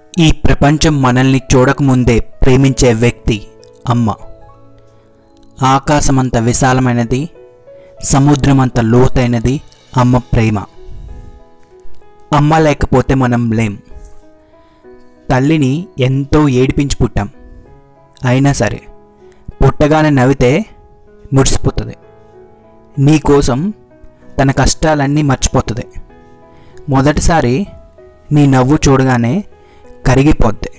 ఈ ప్రపంచం మనల్ని చూడకముందే ప్రేమించే వ్యక్తి అమ్మ ఆకాశమంత విశాలమైనది సముద్రమంత లోతైనది అమ్మ ప్రేమ అమ్మ లేకపోతే మనం లేం తల్లిని ఎంతో ఏడిపించి పుట్టాం అయినా సరే పుట్టగానే నవ్వితే మురిసిపోతుంది నీకోసం తన కష్టాలన్నీ మర్చిపోతుంది మొదటిసారి నీ నవ్వు చూడగానే కరిగిపోద్ది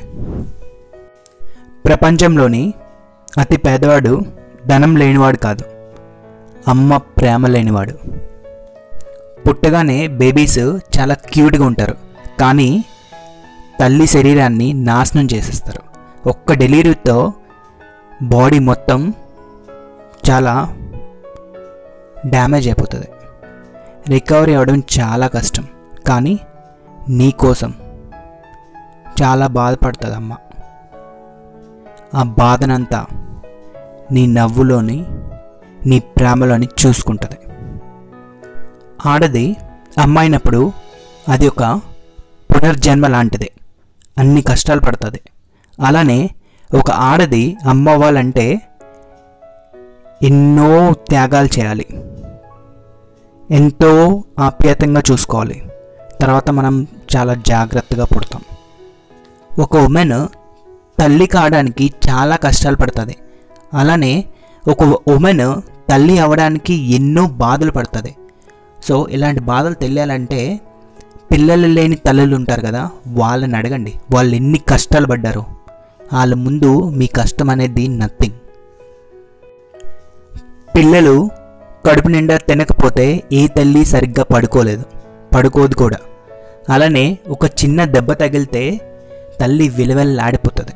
ప్రపంచంలోని అతి పేదవాడు ధనం లేనివాడు కాదు అమ్మ ప్రేమ లేనివాడు పుట్టగానే బేబీస్ చాలా క్యూట్గా ఉంటారు కానీ తల్లి శరీరాన్ని నాశనం చేసేస్తారు ఒక్క డెలివరీతో బాడీ మొత్తం చాలా డ్యామేజ్ అయిపోతుంది రికవరీ అవ్వడం చాలా కష్టం కానీ నీ కోసం చాలా బాధపడుతుంది అమ్మ ఆ బాధనంతా నీ నవ్వులోని నీ ప్రేమలోని చూసుకుంటుంది ఆడది అమ్మాయినప్పుడు అది ఒక పునర్జన్మ లాంటిది అన్ని కష్టాలు పడుతుంది అలానే ఒక ఆడది అమ్మ అవ్వాలంటే ఎన్నో త్యాగాలు చేయాలి ఎంతో ఆప్యాయతంగా చూసుకోవాలి తర్వాత మనం చాలా జాగ్రత్తగా పుడతాం ఒక ఉమెన్ తల్లి కావడానికి చాలా కష్టాలు పడుతుంది అలానే ఒక ఉమెన్ తల్లి అవ్వడానికి ఎన్నో బాధలు పడుతుంది సో ఇలాంటి బాధలు తెలియాలంటే పిల్లలు లేని తల్లులు ఉంటారు కదా వాళ్ళని అడగండి వాళ్ళు ఎన్ని కష్టాలు పడ్డారో వాళ్ళ ముందు మీ కష్టం అనేది నథింగ్ పిల్లలు కడుపు నిండా తినకపోతే ఏ తల్లి సరిగ్గా పడుకోలేదు పడుకోదు కూడా అలానే ఒక చిన్న దెబ్బ తగిలితే తల్లి విలువెల్లాడిపోతుంది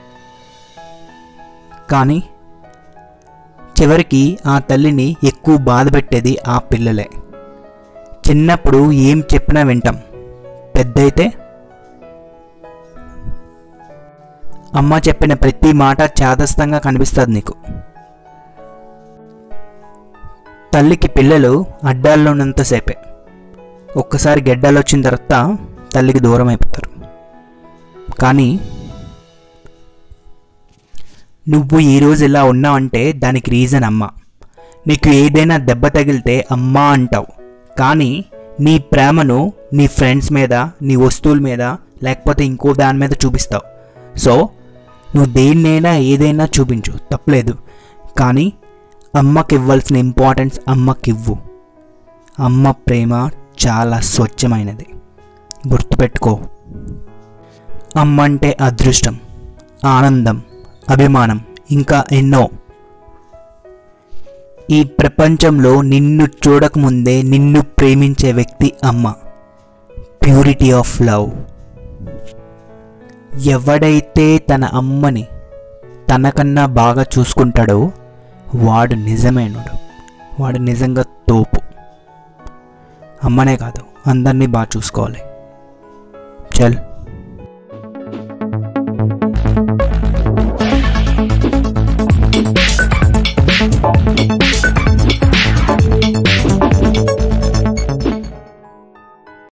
కానీ చివరికి ఆ తల్లిని ఎక్కువ బాధ పెట్టేది ఆ పిల్లలే చిన్నప్పుడు ఏం చెప్పినా వింటాం పెద్దయితే అమ్మ చెప్పిన ప్రతి మాట చాదస్తంగా కనిపిస్తుంది నీకు తల్లికి పిల్లలు అడ్డాల్లో ఉన్నంతసేపే ఒక్కసారి గెడ్డలు వచ్చిన తర్వాత తల్లికి దూరం అయిపోతారు కానీ నువ్వు ఈరోజు ఇలా ఉన్నావంటే దానికి రీజన్ అమ్మ నీకు ఏదైనా దెబ్బ తగిలితే అమ్మ అంటావు కానీ నీ ప్రేమను నీ ఫ్రెండ్స్ మీద నీ వస్తువుల మీద లేకపోతే ఇంకో దాని మీద చూపిస్తావు సో నువ్వు దేన్నైనా ఏదైనా చూపించు తప్పలేదు కానీ అమ్మకి ఇవ్వాల్సిన ఇంపార్టెన్స్ అమ్మకివ్వు అమ్మ ప్రేమ చాలా స్వచ్ఛమైనది గుర్తుపెట్టుకో అమ్మ అంటే అదృష్టం ఆనందం అభిమానం ఇంకా ఎన్నో ఈ ప్రపంచంలో నిన్ను చూడకముందే నిన్ను ప్రేమించే వ్యక్తి అమ్మ ప్యూరిటీ ఆఫ్ లవ్ ఎవడైతే తన అమ్మని తనకన్నా బాగా చూసుకుంటాడో వాడు నిజమైనడు వాడు నిజంగా తోపు అమ్మనే కాదు అందరినీ బాగా చూసుకోవాలి చల్